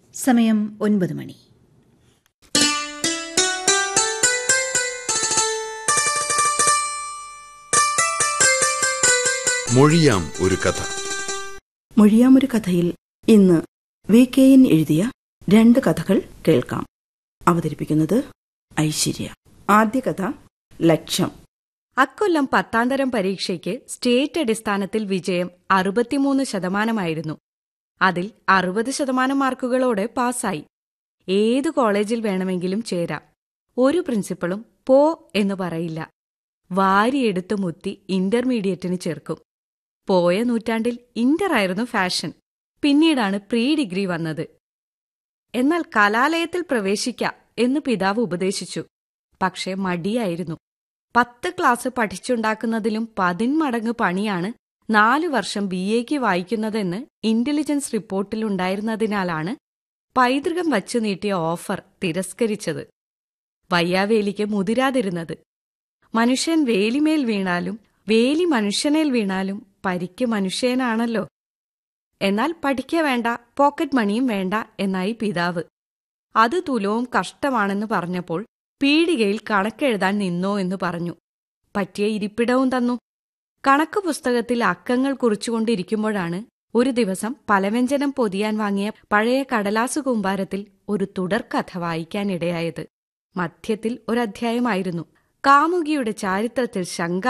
സമയം ഒൻപത് മണി മൊഴിയാം ഒരു കഥ മൊഴിയാമൊരു കഥയിൽ ഇന്ന് വി കെ എൻ എഴുതിയ രണ്ട് കഥകൾ കേൾക്കാം അവതരിപ്പിക്കുന്നത് ഐശ്വര്യ ആദ്യ കഥ ലക്ഷ്യം അക്കൊല്ലം പത്താന്തരം പരീക്ഷയ്ക്ക് സ്റ്റേറ്റ് അടിസ്ഥാനത്തിൽ വിജയം അറുപത്തിമൂന്ന് ശതമാനമായിരുന്നു അതിൽ അറുപത് ശതമാനം മാർക്കുകളോടെ പാസ്സായി ഏതു കോളേജിൽ വേണമെങ്കിലും ചേരാം ഒരു പ്രിൻസിപ്പളും പോ എന്ന് പറയില്ല വാരിയെടുത്ത് മുത്തി ഇന്റർമീഡിയറ്റിന് ചേർക്കും പോയ നൂറ്റാണ്ടിൽ ഇന്റർ ആയിരുന്നു ഫാഷൻ പിന്നീടാണ് പ്രീ ഡിഗ്രി വന്നത് എന്നാൽ കലാലയത്തിൽ പ്രവേശിക്ക എന്ന് പിതാവ് ഉപദേശിച്ചു പക്ഷേ മടിയായിരുന്നു പത്ത് ക്ലാസ് പഠിച്ചുണ്ടാക്കുന്നതിലും പതിന്മടങ്ങ് പണിയാണ് നാലു വർഷം ബി എക്ക് വായിക്കുന്നതെന്ന് ഇന്റലിജൻസ് റിപ്പോർട്ടിലുണ്ടായിരുന്നതിനാലാണ് പൈതൃകം വച്ചു നീട്ടിയ ഓഫർ തിരസ്കരിച്ചത് വയ്യാവേലിക്ക് മുതിരാതിരുന്നത് മനുഷ്യൻ വേലിമേൽ വീണാലും വേലി മനുഷ്യനേൽ വീണാലും പരിക്ക് മനുഷ്യനാണല്ലോ എന്നാൽ പഠിക്ക വേണ്ട പോക്കറ്റ് മണിയും വേണ്ട എന്നായി പിതാവ് അത് തുലവും കഷ്ടമാണെന്ന് പറഞ്ഞപ്പോൾ പീടികയിൽ കണക്കെഴുതാൻ നിന്നോ എന്ന് പറഞ്ഞു പറ്റിയ ഇരിപ്പിടവും തന്നു കണക്ക് പുസ്തകത്തിൽ അക്കങ്ങൾ കുറിച്ചുകൊണ്ടിരിക്കുമ്പോഴാണ് ഒരു ദിവസം പലവ്യഞ്ജനം പൊതിയാൻ വാങ്ങിയ പഴയ കടലാസു കൂമ്പാരത്തിൽ ഒരു തുടർക്കഥ വായിക്കാനിടയായത് മധ്യത്തിൽ ഒരധ്യായമായിരുന്നു കാമുകിയുടെ ചാരിത്രത്തിൽ ശങ്ക